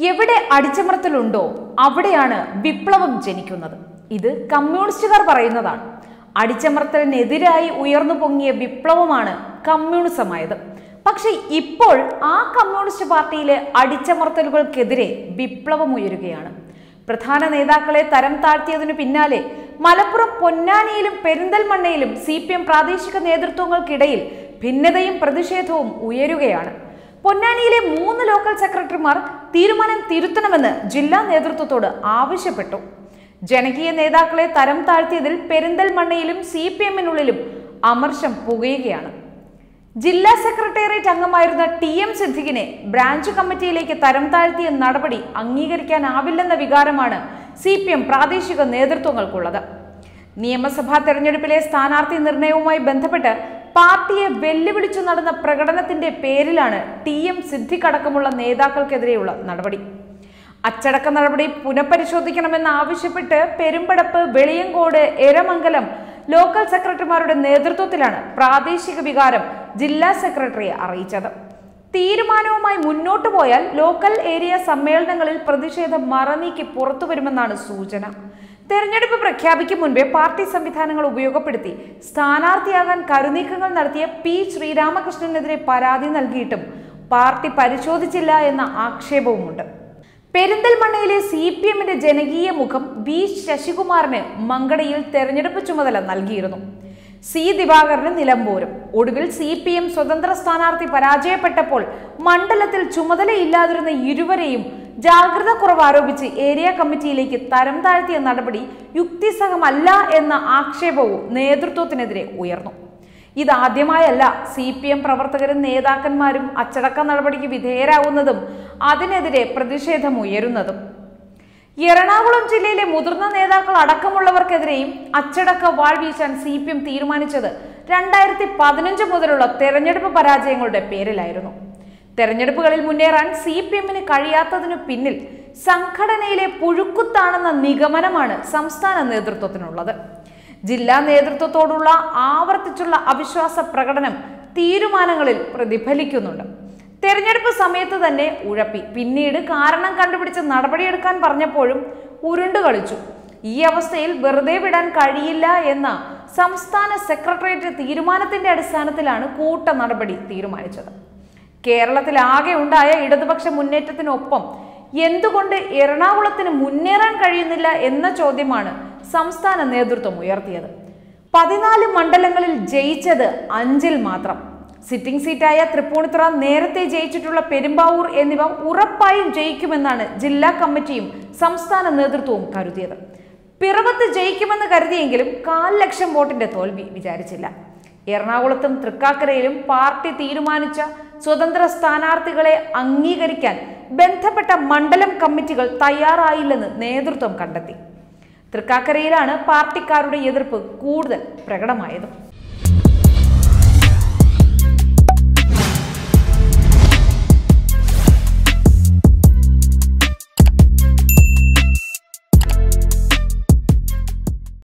എവിടെ അടിച്ചമർത്തലുണ്ടോ അവിടെയാണ് വിപ്ലവം ജനിക്കുന്നത് ഇത് കമ്മ്യൂണിസ്റ്റുകാർ പറയുന്നതാണ് അടിച്ചമർത്തലിനെതിരായി ഉയർന്നു പൊങ്ങിയ വിപ്ലവമാണ് കമ്മ്യൂണിസമായത് പക്ഷെ ഇപ്പോൾ ആ കമ്മ്യൂണിസ്റ്റ് പാർട്ടിയിലെ അടിച്ചമർത്തലുകൾക്കെതിരെ വിപ്ലവം ഉയരുകയാണ് പ്രധാന നേതാക്കളെ തരം താഴ്ത്തിയതിനു പിന്നാലെ മലപ്പുറം പൊന്നാനിയിലും പെരിന്തൽമണ്ണയിലും സി പി എം പ്രാദേശിക നേതൃത്വങ്ങൾക്കിടയിൽ ഭിന്നതയും പ്രതിഷേധവും ഉയരുകയാണ് പൊന്നാനിയിലെ മൂന്ന് ലോക്കൽ സെക്രട്ടറിമാർ തീരുമാനം തിരുത്തണമെന്ന് ജില്ലാ നേതൃത്വത്തോട് ആവശ്യപ്പെട്ടു ജനകീയ നേതാക്കളെ തരം താഴ്ത്തിയതിൽ പെരിന്തൽമണ്ണയിലും സി പി എമ്മിനുള്ളിലും അമർഷം പുകയുകയാണ് ജില്ലാ സെക്രട്ടേറിയറ്റ് അംഗമായിരുന്ന ടി എം സിദ്ദിഖിനെ ബ്രാഞ്ച് കമ്മിറ്റിയിലേക്ക് തരം താഴ്ത്തിയ നടപടി അംഗീകരിക്കാനാവില്ലെന്ന വികാരമാണ് സി പി എം പ്രാദേശിക നേതൃത്വങ്ങൾക്കുള്ളത് നിയമസഭാ തെരഞ്ഞെടുപ്പിലെ സ്ഥാനാർത്ഥി നിർണയവുമായി ബന്ധപ്പെട്ട് പാർട്ടിയെ വെല്ലുവിളിച്ചു നടന്ന പ്രകടനത്തിന്റെ പേരിലാണ് ടി എം സിദ്ദിഖ് അടക്കമുള്ള നേതാക്കൾക്കെതിരെയുള്ള നടപടി അച്ചടക്ക നടപടി പുനഃപരിശോധിക്കണമെന്ന് ആവശ്യപ്പെട്ട് പെരുമ്പടപ്പ് വെളിയങ്കോട് എരമംഗലം ലോക്കൽ സെക്രട്ടറിമാരുടെ നേതൃത്വത്തിലാണ് പ്രാദേശിക വികാരം ജില്ലാ സെക്രട്ടറിയെ അറിയിച്ചത് തീരുമാനവുമായി മുന്നോട്ടു പോയാൽ ലോക്കൽ ഏരിയ സമ്മേളനങ്ങളിൽ പ്രതിഷേധം മറനീക്കി പുറത്തു വരുമെന്നാണ് സൂചന തെരഞ്ഞെടുപ്പ് പ്രഖ്യാപിക്കും മുൻപേ പാർട്ടി സംവിധാനങ്ങൾ ഉപയോഗപ്പെടുത്തി സ്ഥാനാർത്ഥിയാകാൻ കരുനീക്കങ്ങൾ നടത്തിയ പി ശ്രീരാമകൃഷ്ണനെതിരെ പരാതി നൽകിയിട്ടും പാർട്ടി പരിശോധിച്ചില്ല എന്ന ആക്ഷേപവുമുണ്ട് പെരിന്തൽമണ്ണയിലെ സി പി എമ്മിന്റെ ജനകീയ മുഖം വി ശശികുമാറിന് മങ്കടയിൽ തെരഞ്ഞെടുപ്പ് ചുമതല നൽകിയിരുന്നു സി ദിവാകരന് നിലമ്പൂരും ഒടുവിൽ സി പി എം സ്വതന്ത്ര സ്ഥാനാർത്ഥി പരാജയപ്പെട്ടപ്പോൾ മണ്ഡലത്തിൽ ചുമതലയില്ലാതിരുന്ന ഇരുവരെയും ജാഗ്രത കുറവ് ആരോപിച്ച് ഏരിയ കമ്മിറ്റിയിലേക്ക് തരം താഴ്ത്തിയ നടപടി യുക്തിസഹമല്ല എന്ന ആക്ഷേപവും നേതൃത്വത്തിനെതിരെ ഉയർന്നു ഇതാദ്യമായല്ല സി പി എം പ്രവർത്തകരും നേതാക്കന്മാരും അച്ചടക്ക നടപടിക്ക് വിധേയരാകുന്നതും അതിനെതിരെ പ്രതിഷേധം ഉയരുന്നതും എറണാകുളം ജില്ലയിലെ മുതിർന്ന നേതാക്കൾ അടക്കമുള്ളവർക്കെതിരെയും അച്ചടക്ക വാൾ വീശാൻ സി പി എം തീരുമാനിച്ചത് രണ്ടായിരത്തി പതിനഞ്ച് മുതലുള്ള തെരഞ്ഞെടുപ്പ് പരാജയങ്ങളുടെ പേരിലായിരുന്നു തെരഞ്ഞെടുപ്പുകളിൽ മുന്നേറാൻ സി പി എമ്മിന് കഴിയാത്തതിനു പിന്നിൽ സംഘടനയിലെ പുഴുക്കുത്താണെന്ന നിഗമനമാണ് സംസ്ഥാന നേതൃത്വത്തിനുള്ളത് ജില്ലാ നേതൃത്വത്തോടുള്ള ആവർത്തിച്ചുള്ള അവിശ്വാസ പ്രകടനം തീരുമാനങ്ങളിൽ പ്രതിഫലിക്കുന്നുണ്ട് തെരഞ്ഞെടുപ്പ് സമയത്ത് തന്നെ ഉഴപ്പി പിന്നീട് കാരണം കണ്ടുപിടിച്ച് നടപടിയെടുക്കാൻ പറഞ്ഞപ്പോഴും ഉരുണ്ടു കളിച്ചു ഈ അവസ്ഥയിൽ വെറുതെ വിടാൻ കഴിയില്ല എന്ന സംസ്ഥാന സെക്രട്ടേറിയറ്റ് തീരുമാനത്തിന്റെ അടിസ്ഥാനത്തിലാണ് കൂട്ട നടപടി തീരുമാനിച്ചത് കേരളത്തിലാകെ ഉണ്ടായ ഇടതുപക്ഷ മുന്നേറ്റത്തിനൊപ്പം എന്തുകൊണ്ട് എറണാകുളത്തിന് മുന്നേറാൻ കഴിയുന്നില്ല എന്ന ചോദ്യമാണ് സംസ്ഥാന നേതൃത്വം ഉയർത്തിയത് പതിനാല് മണ്ഡലങ്ങളിൽ ജയിച്ചത് അഞ്ചിൽ മാത്രം സിറ്റിംഗ് സീറ്റായ തൃപ്പൂണിത്തുറ നേരത്തെ ജയിച്ചിട്ടുള്ള പെരുമ്പാവൂർ എന്നിവ ഉറപ്പായും ജയിക്കുമെന്നാണ് ജില്ലാ കമ്മിറ്റിയും സംസ്ഥാന നേതൃത്വവും കരുതിയത് പിറവത്ത് ജയിക്കുമെന്ന് കരുതിയെങ്കിലും കാൽ ലക്ഷം വോട്ടിന്റെ തോൽവി വിചാരിച്ചില്ല എറണാകുളത്തും തൃക്കാക്കരയിലും പാർട്ടി തീരുമാനിച്ച സ്വതന്ത്ര സ്ഥാനാർത്ഥികളെ അംഗീകരിക്കാൻ ബന്ധപ്പെട്ട മണ്ഡലം കമ്മിറ്റികൾ തയ്യാറായില്ലെന്ന് നേതൃത്വം കണ്ടെത്തി തൃക്കാക്കരയിലാണ് പാർട്ടിക്കാരുടെ എതിർപ്പ് കൂടുതൽ പ്രകടമായത്